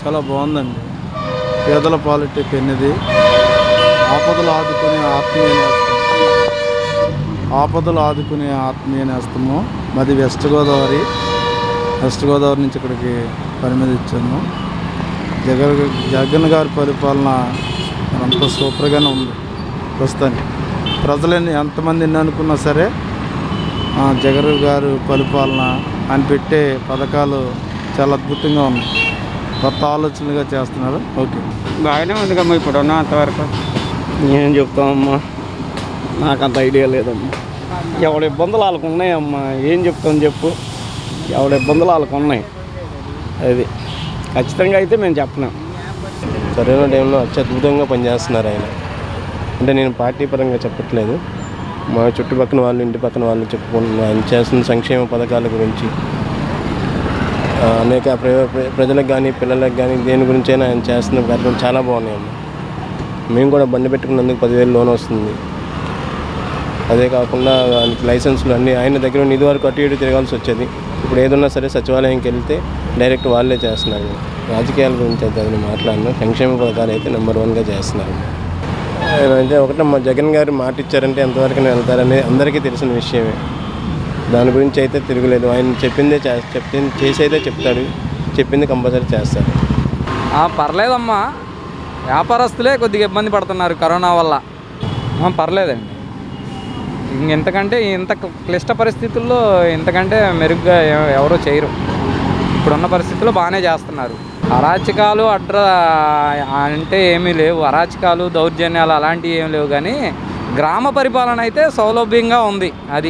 చాలా బాగుందండి పేదల పాలిట పెన్నిది ఆపదలు ఆదుకునే ఆత్మీయ నేస్తం ఆపదలు ఆదుకునే ఆత్మీయ నేస్తము మాది వెస్ట్ గోదావరి వెస్ట్ గోదావరి నుంచి ఇక్కడికి పని మీద ఇచ్చాము జగన్ జగన్ గారి పరిపాలన అంత సూపర్గానే ఉంది ప్రస్తుతానికి ప్రజలని ఎంతమంది ఎన్ని అనుకున్నా సరే ఆ, జగన్ గారు పరిపాలన ఆయన పెట్టే పథకాలు చాలా అద్భుతంగా ఉన్నాయి కొత్త ఆలోచనలుగా చేస్తున్నారు ఓకే బాగానే ఉంది కమ్మా ఇప్పుడు ఉన్నంతవరకు ఏం చెప్తామమ్మా నాకు అంత ఐడియా లేదమ్మా ఎవడ ఇబ్బందులు వాళ్ళకు ఉన్నాయమ్మా ఏం చెప్తాం చెప్పు ఎవడ ఇబ్బందులు వాళ్ళకు ఉన్నాయి అది ఖచ్చితంగా అయితే మేము చెప్పలేం కరోనా టైంలో అత్యద్భుతంగా పనిచేస్తున్నారు ఆయన అంటే నేను పార్టీ పరంగా చెప్పట్లేదు మా చుట్టుపక్కల వాళ్ళు ఇంటి పక్కన వాళ్ళు చెప్పుకుంటున్నారు ఆయన చేస్తున్న సంక్షేమ పథకాల గురించి ఆ, అనేక ప్ర- ప్ర- ప్రజలకు కానీ పిల్లలకు కానీ దేని గురించి అయినా ఆయన చేస్తున్న కార్యక్రమం చాలా బాగున్నాయమ్మా మేము కూడా బండి పెట్టుకున్నందుకు పదివేలు లోన్ వస్తుంది అదే కాకుండా ఆయనకి లైసెన్సులు అన్నీ ఆయన దగ్గర ఉన్న ఇది వరకు అటు ఇటు తిరగాల్సి వచ్చేది ఇప్పుడు ఏదన్నా సరే సచివాలయంకి వెళ్తే డైరెక్ట్ వాళ్ళే చేస్తున్నారు రాజకీయాల గురించి అయితే అది మాట్లాడినా సంక్షేమ పథకాలు అయితే నెంబర్ వన్గా చేస్తున్నారు ఆయన అంటే ఒకటే మా జగన్ గారు మాట ఇచ్చారంటే ఎంతవరకు వెళ్తారనేది అందరికీ తెలిసిన విషయమే దాని గురించి అయితే తిరగలేదు ఆయన చెప్పిందే చే చెప్పింది చేసేదే చెప్తాడు చెప్పింది కంపల్సరీ చేస్తాడు ఆ, పర్లేదమ్మా వ్యాపారస్తులే కొద్దిగా ఇబ్బంది పడుతున్నారు కరోనా వల్ల ఆ, పర్లేదండి ఇంకెంతకంటే ఇంత క్లిష్ట పరిస్థితుల్లో ఇంతకంటే మెరుగ్గా ఎవ- ఎవరూ చేయరు ఇప్పుడున్న పరిస్థితుల్లో బాగానే చేస్తున్నారు అరాచకాలు అడ్ర అంటే ఏమీ లేవు అరాచకాలు దౌర్జన్యాలు అలాంటివి ఏమీ లేవు కానీ గ్రామ పరిపాలన అయితే సౌలభ్యంగా ఉంది అది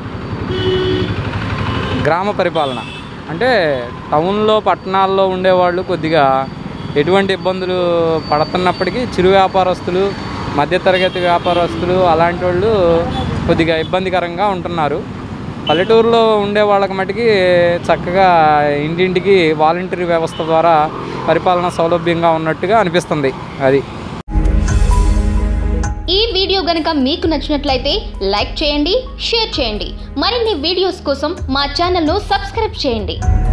గ్రామ పరిపాలన అంటే టౌన్లో పట్టణాల్లో ఉండేవాళ్ళు కొద్దిగా ఎటువంటి ఇబ్బందులు పడుతున్నప్పటికీ చిరు వ్యాపారస్తులు మధ్యతరగతి వ్యాపారస్తులు అలాంటి వాళ్ళు కొద్దిగా ఇబ్బందికరంగా ఉంటున్నారు పల్లెటూరులో ఉండే వాళ్ళకి మటుకి చక్కగా ఇంటింటికి వాలంటరీ వ్యవస్థ ద్వారా పరిపాలన సౌలభ్యంగా ఉన్నట్టుగా అనిపిస్తుంది అది ఈ వీడియో గనుక మీకు నచ్చినట్లయితే లైక్ చేయండి షేర్ చేయండి మరిన్ని వీడియోస్ కోసం మా ఛానల్ను సబ్స్క్రైబ్ చేయండి